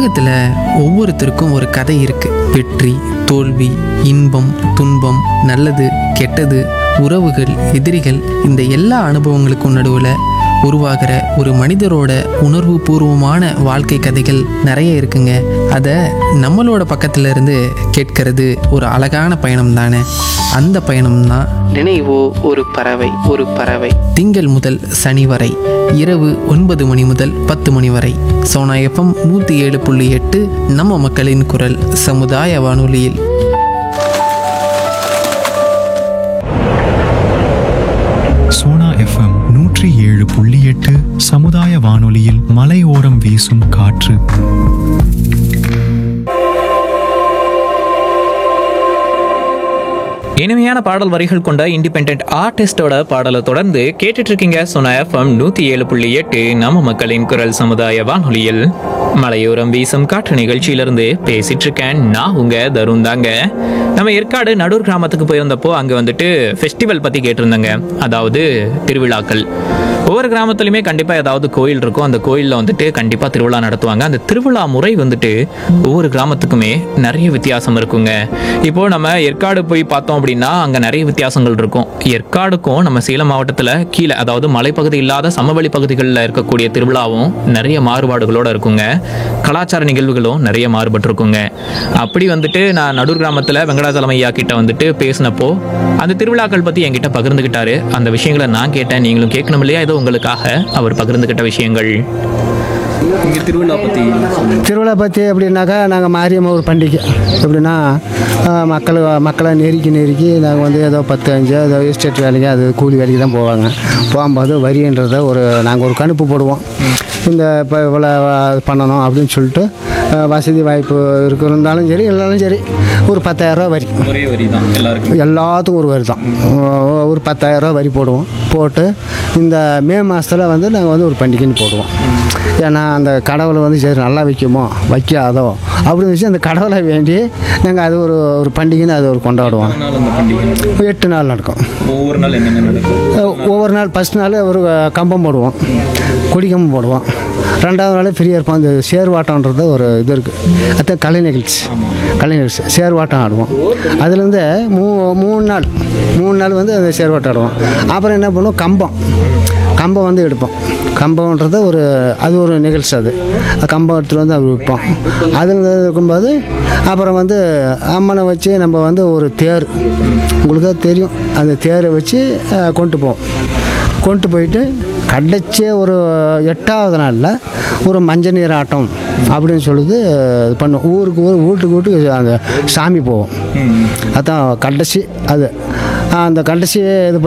உலகத்தில் ஒவ்வொருத்தருக்கும் ஒரு கதை இருக்கு வெற்றி தோல்வி இன்பம் துன்பம் நல்லது கெட்டது உறவுகள் எதிரிகள் இந்த எல்லா அனுபவங்களுக்கும் நடுவில் உருவாகிற ஒரு மனிதரோட உணர்வு பூர்வமான வாழ்க்கை கதைகள் நிறைய இருக்குங்க அதை நம்மளோட பக்கத்துல இருந்து கேட்கறது ஒரு அழகான பயணம் தானே அந்த பயணம் தான் நினைவோ ஒரு பறவை ஒரு பறவை திங்கள் முதல் சனி வரை இரவு ஒன்பது மணி முதல் பத்து மணி வரை சோனா எஃப்எம் நூற்றி ஏழு புள்ளி எட்டு நம்ம மக்களின் குரல் சமுதாய வானொலியில் சோனா எஃப்எம் நூற்றி ஏழு புள்ளி எட்டு சமுதாய வானொலியில் மலையோரம் வீசும் காற்று இனிமையான பாடல் வரிகள் கொண்ட இண்டிபெண்ட் ஆர்டிஸ்டோட பாடலை தொடர்ந்து கேட்டுட்டு இருக்கீங்க சொன்ன எஃப்எம் நூத்தி ஏழு புள்ளி எட்டு நம்ம மக்களின் குரல் சமுதாய வானொலியில் மலையோரம் வீசும் காற்று நிகழ்ச்சியிலிருந்து பேசிட்டு இருக்கேன் நான் உங்க தருண் தாங்க நம்ம ஏற்காடு நடூர் கிராமத்துக்கு போயிருந்தப்போ அங்க வந்துட்டு ஃபெஸ்டிவல் பத்தி கேட்டிருந்தாங்க அதாவது திருவிழாக்கள் ஒவ்வொரு கிராமத்துலையுமே கண்டிப்பாக ஏதாவது கோயில் இருக்கும் அந்த கோயிலில் வந்துட்டு கண்டிப்பாக திருவிழா நடத்துவாங்க அந்த திருவிழா முறை வந்துட்டு ஒவ்வொரு கிராமத்துக்குமே நிறைய வித்தியாசம் இருக்குங்க இப்போ நம்ம ஏற்காடு போய் பார்த்தோம் அப்படின்னா அங்கே நிறைய வித்தியாசங்கள் இருக்கும் ஏற்காடுக்கும் நம்ம சேலம் மாவட்டத்தில் கீழே அதாவது மலைப்பகுதி இல்லாத சமவெளி பகுதிகளில் இருக்கக்கூடிய திருவிழாவும் நிறைய மாறுபாடுகளோட இருக்குங்க கலாச்சார நிகழ்வுகளும் நிறைய மாறுபட்டிருக்குங்க அப்படி வந்துட்டு நான் நடூர் கிராமத்தில் வெங்கடாச்சலம் ஐயா கிட்ட வந்துட்டு பேசினப்போ அந்த திருவிழாக்கள் பற்றி என்கிட்ட பகிர்ந்துக்கிட்டாரு அந்த விஷயங்களை நான் கேட்டேன் நீங்களும் கேட்கணும் இல்லையா ஏதோ உங்களுக்காக அவர் பகிர்ந்துக்கிட்ட விஷயங்கள் இங்கே திருவிழா பற்றி திருவிழா பற்றி எப்படின்னாக்கா நாங்கள் மாரியம்மன் ஒரு பண்டிகை எப்படின்னா ஆஹ், மக்கள் மக்களை நெருக்கி நெருக்கி நாங்கள் வந்து ஏதோ பத்து அஞ்சு ஏதோ எஸ்டேட் வேலைக்கு அது கூலி வேலைக்கு தான் போவாங்க போகும்போது வரின்றத ஒரு நாங்கள் ஒரு கணிப்பு போடுவோம் இந்த இப்போ இவ்வளோ பண்ணணும் அப்படின்னு சொல்லிட்டு ஆஹ், வசதி வாய்ப்பு இருக்கு இருந்தாலும் சரி இல்லைனாலும் சரி ஒரு பத்தாயிரரூவா வரி ஒரே வரி தான் எல்லாருக்கும் எல்லாத்துக்கும் ஒரு வரி தான் ஒ- ஒரு பத்தாயிரரூவா வரி போடுவோம் போட்டு இந்த மே மாதத்தில் வந்து நாங்கள் வந்து ஒரு பண்டிகைன்னு போடுவோம் ஏன்னா அந்த கடவுளை வந்து சரி நல்லா வைக்குமோ வைக்காதோ அப்படின்னு வச்சு அந்த கடவுளை வேண்டி நாங்கள் அது ஒரு ஒரு பண்டிகைன்னு அது ஒரு கொண்டாடுவோம் நாள் அந்த பண்டிகை எட்டு நாள் நடக்கும் ஒவ்வொரு நாள் என்னென்ன நடக்கும் அஹ் ஒவ்வொரு நாள் ஃபஸ்ட் நாள் ஒரு கம்பம் போடுவோம் கொடி கம்பம் போடுவோம் ரெண்டாவது நாள் ஃப்ரீயாக இருப்போம் அந்த சேர்வாட்டம்ன்றது ஒரு இது இருக்குது அது கலை நிகழ்ச்சி கலை நிகழ்ச்சி சேர்வாட்டம் ஆடுவோம் அதுலேருந்து மூ மூணு நாள் மூணு நாள் வந்து அந்த சேர்வாட்டம் ஆடுவோம் அப்புறம் என்ன பண்ணுவோம் கம்பம் கம்பம் வந்து எடுப்போம் கம்பம்ன்றது ஒரு அது ஒரு நிகழ்ச்சி அது கம்பம் எடுத்துகிட்டு வந்து அது விற்போம் அதில் இருக்கும்போது அப்புறம் வந்து அம்மனை வச்சு நம்ம வந்து ஒரு தேர் உங்களுக்கு அது தெரியும் அந்த தேரை வச்சு அஹ், கொண்டு போவோம் கொண்டு போயிட்டு கடைச்சே ஒரு எட்டாவது நாளில் ஒரு மஞ்சள் நீர் ஆட்டம் அப்படின்னு சொல்லுது இது பண்ணுவோம் ஊருக்கு ஊர் வீட்டுக்கு வீட்டுக்கு அந்த சாமி போவோம் அதான் கடைசி அது அந்த கடைசி இது பண்ணி